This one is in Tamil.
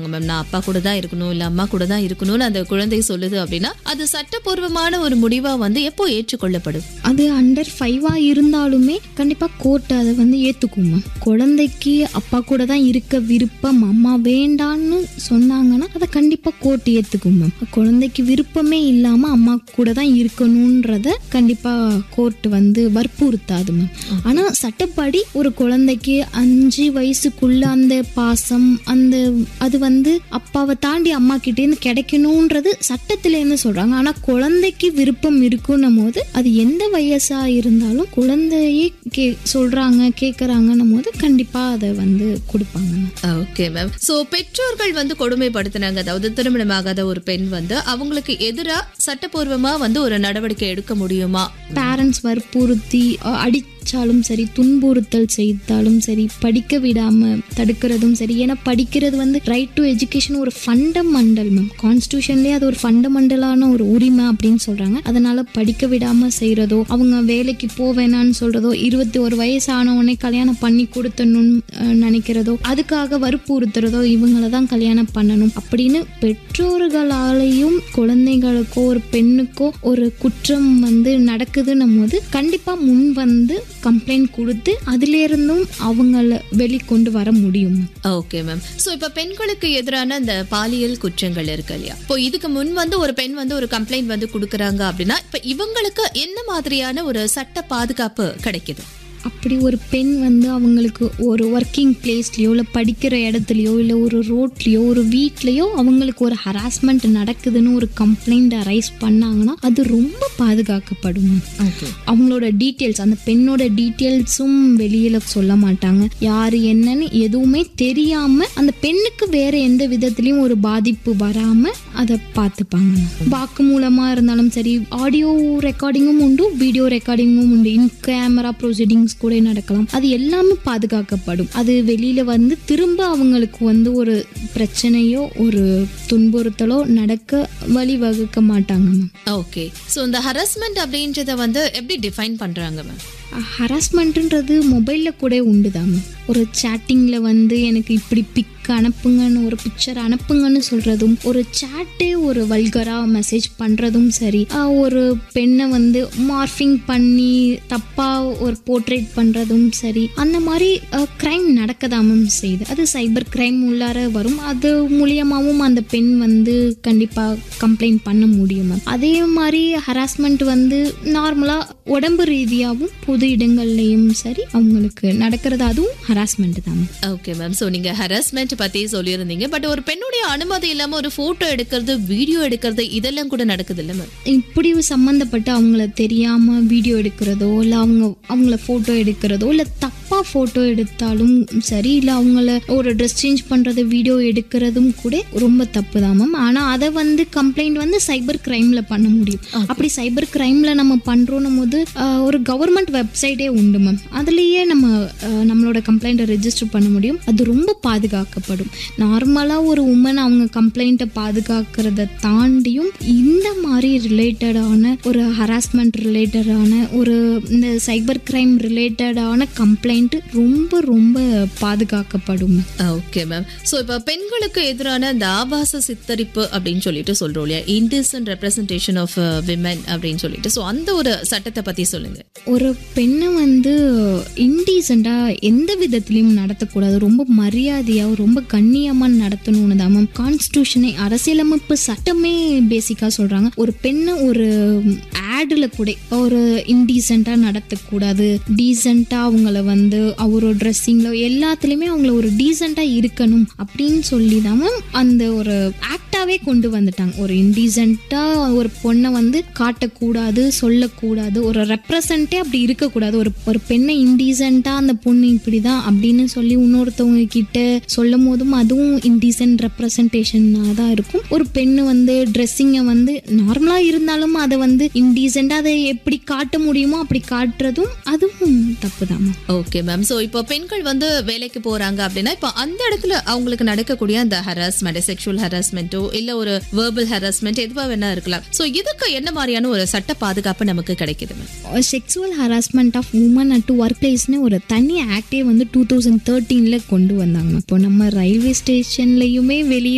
மேம் நான் அப்பா கூட தான் இருக்கணும் இல்ல அம்மா கூட தான் இருக்கணும்னு அந்த குழந்தை சொல்லுது அப்படின்னா அது சட்டப்பூர்வமான ஒரு முடிவா வந்து எப்போ ஏற்றுக்கொள்ளப்படும் அது அண்டர் ஃபைவா இருந்தாலுமே கண்டிப்பா கோர்ட் அதை வந்து ஏத்துக்குமா குழந்தைக்கு அப்பா கூட தான் இருக்க விருப்பம் அம்மா வேண்டான்னு சொன்னாங்கன்னா அதை கண்டிப்பா கோர்ட் ஏத்துக்குமா குழந்தைக்கு விருப்பமே இல்லாம அம்மா கூட தான் இருக்கணும்ன்றத கண்டிப்பா கோர்ட் வந்து வற்புறுத்தாது மேம் ஆனா சட்டப்படி ஒரு குழந்தைக்கு அஞ்சு வயசுக்குள்ள அந்த பாசம் அந்த அது வந்து அப்பாவை தாண்டி அம்மா கிட்டேருந்து கிடைக்கணுன்றது சட்டத்திலேருந்து சொல்றாங்க ஆனா குழந்தைக்கு விருப்பம் இருக்குன்னும் போது அது எந்த வயசா இருந்தாலும் குழந்தையே கே சொல்றாங்க கேட்கறாங்கன்னும் போது கண்டிப்பா அதை வந்து கொடுப்பாங்க மேம் ஓகே மேம் சோ பெற்றோர்கள் வந்து கொடுமைப்படுத்தினாங்க அதாவது திருமணமாகாத ஒரு பெண் வந்து அவங்களுக்கு எதிரா சட்டப்பூர்வமா வந்து ஒரு நடவடிக்கை எடுக்க முடியுமா பேரண்ட்ஸ் வற்புறுத்தி அ, அடிச்சாலும் சரி துன்புறுத்தல் செய்தாலும் சரி படிக்க விடாம தடுக்கிறதும் சரி ஏன்னா படிக்கிறது வந்து ரைட் டு எஜுகேஷன் ஒரு ஃபண்டமெண்டல் மேம் கான்ஸ்டியூஷன்லேயே அது ஒரு ஃபண்டமெண்டலான ஒரு உரிமை அப்படின்னு சொல்றாங்க அதனால படிக்க விடாம செய்யறதோ அவங்க வேலைக்கு போவேணான்னு சொல்றதோ இருபத்தி ஒரு வயசு ஆன உடனே கல்யாணம் பண்ணி கொடுத்தணும்னு அஹ், நினைக்கிறதோ அதுக்காக வற்புறுத்துறதோ இவங்கள தான் கல்யாணம் பண்ணணும் அப்படின்னு பெற்றோர்களாலேயும் குழந்தைகளுக்கோ ஒரு பெண்ணுக்கோ ஒரு குற்றம் வந்து நடக்குதுன்னும் போது கண்டிப்பா முன் வந்து கம்ப்ளைண்ட் கொடுத்து அதுல இருந்தும் அவங்கள வெளிக்கொண்டு வர முடியும் ஓகே மேம் சோ இப்ப பெண்களுக்கு எதிரான அந்த பாலியல் குற்றங்கள் இருக்கு இல்லையா இப்போ இதுக்கு முன் வந்து ஒரு பெண் வந்து ஒரு கம்ப்ளைண்ட் வந்து கொடுக்கறாங்க அப்படின்னா இப்ப இவங்களுக்கு என்ன மாதிரியான ஒரு சட்ட பாதுகாப்பு கிடைக்குது அப்படி ஒரு பெண் வந்து அவங்களுக்கு ஒரு ஒர்க்கிங் பிளேஸ்லயோ இல்லை படிக்கிற இடத்துலையோ இல்லை ஒரு ரோட்லேயோ ஒரு வீட்லேயோ அவங்களுக்கு ஒரு ஹராஸ்மெண்ட் நடக்குதுன்னு ஒரு கம்ப்ளைண்ட் அரைஸ் பண்ணாங்கன்னா அது ரொம்ப பாதுகாக்கப்படும் ஓகே அவங்களோட டீட்டெயில்ஸ் அந்த பெண்ணோட டீட்டெயில்ஸும் வெளியில சொல்ல மாட்டாங்க யாரு என்னன்னு எதுவுமே தெரியாம அந்த பெண்ணுக்கு வேற எந்த விதத்துலயும் ஒரு பாதிப்பு வராம அதை பார்த்துப்பாங்க வாக்கு மூலமா இருந்தாலும் சரி ஆடியோ ரெக்கார்டிங்கும் உண்டு வீடியோ ரெக்கார்டிங்கும் உண்டு இன் கேமரா ப்ரொசீடிங்ஸ் கூட நடக்கலாம் அது எல்லாமே பாதுகாக்கப்படும் அது வெளியில வந்து திரும்ப அவங்களுக்கு வந்து ஒரு பிரச்சனையோ ஒரு துன்புறுத்தலோ நடக்க வழிவகுக்க மாட்டாங்க மேம் ஓகே சோ இந்த ஹரஸ்மெண்ட் அப்படின்றத வந்து எப்படி டிஃபைன் பண்றாங்க மேம் ஹராஸ்மெண்ட்டுன்றது மொபைலில் கூட உண்டுதான் மேம் ஒரு சேட்டிங்கில் வந்து எனக்கு இப்படி பிக் அனுப்புங்கன்னு ஒரு பிக்சர் அனுப்புங்கன்னு சொல்கிறதும் ஒரு சேட்டே ஒரு வல்கராக மெசேஜ் பண்ணுறதும் சரி ஆஹ் ஒரு பெண்ணை வந்து மார்ஃபிங் பண்ணி தப்பாக ஒரு போர்ட்ரேட் பண்ணுறதும் சரி அந்த மாதிரி க்ரைம் நடக்க தான் மேம் செய்யுது அது சைபர் க்ரைம் உள்ளார வரும் அது மூலியமாகவும் அந்த பெண் வந்து கண்டிப்பாக கம்ப்ளைண்ட் பண்ண முடியும் மேம் அதே மாதிரி ஹராஸ்மெண்ட் வந்து நார்மலாக உடம்பு ரீதியாகவும் பொது இடங்கள்லையும் சரி அவங்களுக்கு நடக்கிறது அதுவும் ஹராஸ்மெண்ட் தான் மேம் ஓகே மேம் ஸோ நீங்க ஹராஸ்மெண்ட் பத்தி சொல்லியிருந்தீங்க பட் ஒரு பெண்ணுடைய அனுமதி இல்லாம ஒரு போட்டோ எடுக்கிறது வீடியோ எடுக்கிறது இதெல்லாம் கூட நடக்குது இல்ல மேம் இப்படி சம்மந்தப்பட்ட அவங்கள தெரியாம வீடியோ எடுக்கிறதோ இல்லை அவங்க அவங்கள ஃபோட்டோ எடுக்கிறதோ இல்லை தப்பாக ஃபோட்டோ எடுத்தாலும் சரி இல்லை அவங்கள ஒரு ட்ரெஸ் சேஞ்ச் பண்ணுறது வீடியோ எடுக்கிறதும் கூட ரொம்ப தப்பு தான் மேம் ஆனால் அதை வந்து கம்ப்ளைண்ட் வந்து சைபர் கிரைமில் பண்ண முடியும் அப்படி சைபர் கிரைமில் நம்ம பண்ணுறோன்னும் போது ஆஹ், ஒரு கவர்மெண்ட் வெப்சைட்டே உண்டு மேம் அதுலேயே நம்ம ஆஹ், நம்மளோட கம்ப்ளைண்ட்டை ரெஜிஸ்டர் பண்ண முடியும் அது ரொம்ப பாதுகாக்கப்படும் நார்மலாக ஒரு உமன் அவங்க கம்ப்ளைண்ட்டை பாதுகாக்கிறத தாண்டியும் இந்த மாதிரி ரிலேட்டடான ஒரு ஹராஸ்மெண்ட் ரிலேட்டடான ஒரு இந்த சைபர் கிரைம் ரிலேட்டடான கம்ப்ளைண்ட் ரொம்ப ரொம்ப பாதுகாக்கப்படும் ஓகே மேம் ஸோ இப்போ பெண்களுக்கு எதிரான இந்த ஆபாச சித்தரிப்பு அப்படின்னு சொல்லிட்டு சொல்றோம் இல்லையா இன்டிசன்ட் ரெப்ரசன்டேஷன் ஆஃப் விமன் அப்படின்னு சொல்லிட்டு ஸோ அந்த ஒரு சட்டத்தை பத்தி சொல்லுங்க ஒரு பெண்ணை வந்து இன்டீசெண்டாக எந்த விதத்துலையும் நடத்தக்கூடாது ரொம்ப மரியாதையாக ரொம்ப கண்ணியமாக நடத்தணும்னு தான் மேம் கான்ஸ்டியூஷனே அரசியலமைப்பு சட்டமே பேசிக்காக சொல்கிறாங்க ஒரு பெண்ணை ஒரு ஆடில் கூட ஒரு இன்டீசெண்டாக நடத்தக்கூடாது டீசெண்டாக அவங்கள வந்து அவரோட ட்ரெஸ்ஸிங்கில் எல்லாத்துலேயுமே அவங்கள ஒரு டீசெண்டாக இருக்கணும் அப்படின்னு சொல்லி தான் மேம் அந்த ஒரு ஆக்டாகவே கொண்டு வந்துட்டாங்க ஒரு இன்டீசெண்டாக ஒரு பொண்ணை வந்து காட்டக்கூடாது சொல்லக்கூடாது ஒரு ரெப்ரசன்ட்டே அப்படி இருக்கக்கூடாது ஒரு ஒரு பெண்ணை இன்டீசெண்டாக அந்த பொண்ணு இப்படி தான் அப்படின்னு சொல்லி இன்னொருத்தவங்க கிட்ட சொல்லும் போதும் அதுவும் இன்டீசென்ட் ரெப்ரசன்டேஷனாக தான் இருக்கும் ஒரு பெண்ணு வந்து ட்ரெஸ்ஸிங்கை வந்து நார்மலாக இருந்தாலும் அதை வந்து இன்டீசெண்டாக அதை எப்படி காட்ட முடியுமோ அப்படி காட்டுறதும் அதுவும் தப்பு தான் ஓகே மேம் ஸோ இப்போ பெண்கள் வந்து வேலைக்கு போறாங்க அப்படின்னா இப்போ அந்த இடத்துல அவங்களுக்கு நடக்கக்கூடிய அந்த ஹராஸ்மெண்ட் செக்ஷுவல் ஹராஸ்மெண்ட்டோ இல்ல ஒரு வேர்பல் ஹராஸ்மெண்ட் எதுவா வேணா இருக்கலாம் ஸோ இதுக்கு என்ன மாதிரியான ஒரு சட்ட பாதுகாப்பு நமக்கு கிடைக்குது ma'am sexual harassment of women at work பிளேஸ்னு ஒரு தனி ஆக்டே வந்து டூ தௌசண்ட் தேர்ட்டீனில் கொண்டு வந்தாங்க இப்போ நம்ம ரயில்வே ஸ்டேஷன்லையுமே வெளியே